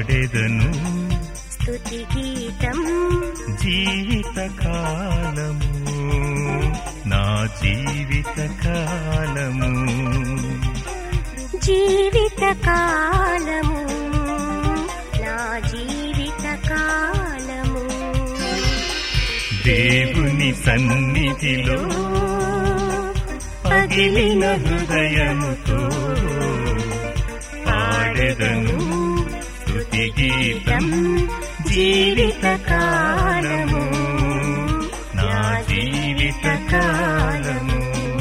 పాడెదను స్తుతి గీతం జీవిత కాలము నా జీవిత కాలము జీవిత కాలము నా జీవిత కాలము దేవుని సన్నిధిలో పగిలిన హృదయముతో పాడెదను స్తుతి గీతం జీవిత కాలము నా జీవిత కాలము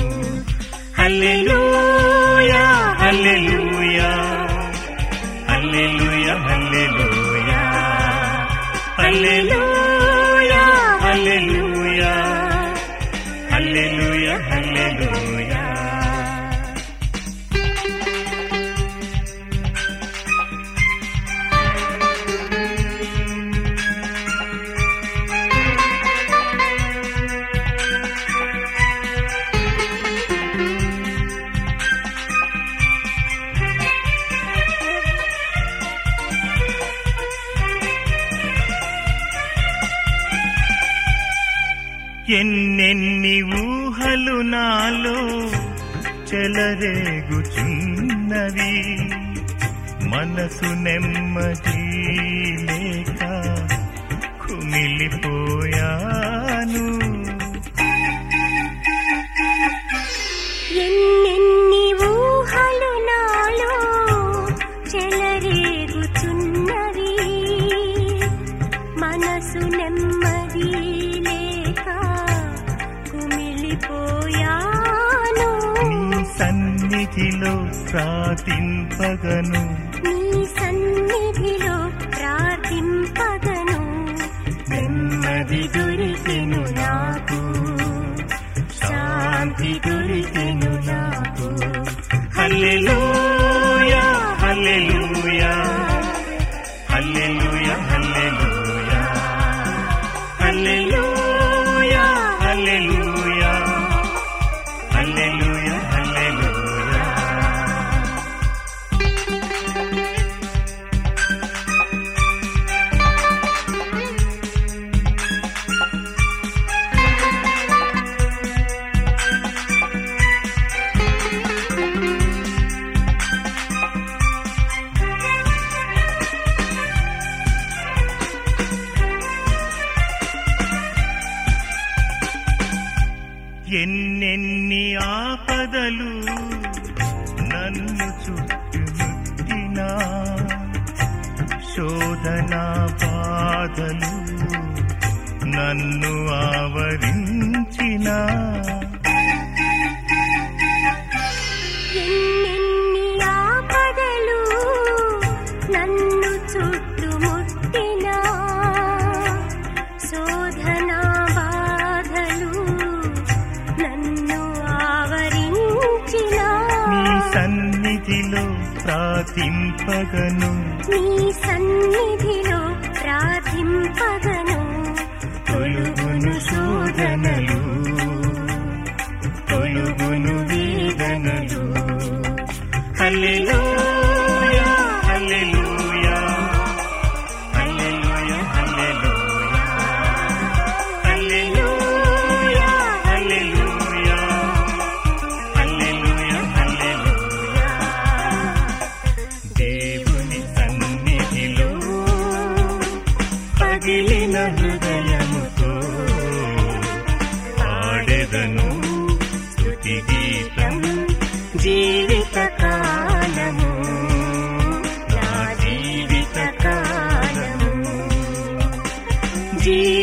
హల్లెలూయా హల్లెలూయా హల్లెలూయా హల్లెలూయా హల్లెలూయా హల్లెలూయా హల్లెలూయా హల్లెలూయా ఎన్నెన్ని ఊహలు నాలో చెలరేగుచున్నవి మనసు నెమ్మది లేక కుమిలిపోయాను ఎన్నెన్ని ఊహలు నాలో చెలరేగుచున్నవి మనసు నెమ్మది లేక కుమిలిపోయాను నీ సన్నిధిలో ప్రార్థింపగను నీ సన్నిధిలో ప్రార్థింపగను నెమ్మది దొరికెను నాకు శాంతి దొరికెను నాకు హల్లెలూయా హల్లెలూయా హల్లెలూయా హల్లెలూయా హల్లెలూయా హల్లెలూయా హల్లెలూయా హల్లెలూయా ఎన్నెన్ని ఆపదలు నన్ను చుట్టుముట్టినా శోధన బాధలు నన్ను ఆవరించినా ఎన్నెన్ని ఆపదలు నన్ను చుట్టుముట్టినా శోధన బాధలు నన్ను ఆవరించినా నీ సన్నిధిలో ప్రార్థింపగను నీ సన్నిధిలో ప్రార్థింపగను తొలుగును శోధనలు తొలుగును వేదనలు హల్లెలూయా హల్లెలూయా హల్లెలూయా హల్లెలూయా హల్లెలూయా హల్లెలూయా హల్లెలూయా హల్లెలూయా దేవుని సన్నిధిలో పగిలిన హృదయముతో పాడెదను స్తుతి గీతం జీవిత కాలము నా జీవిత కాలము జీవిత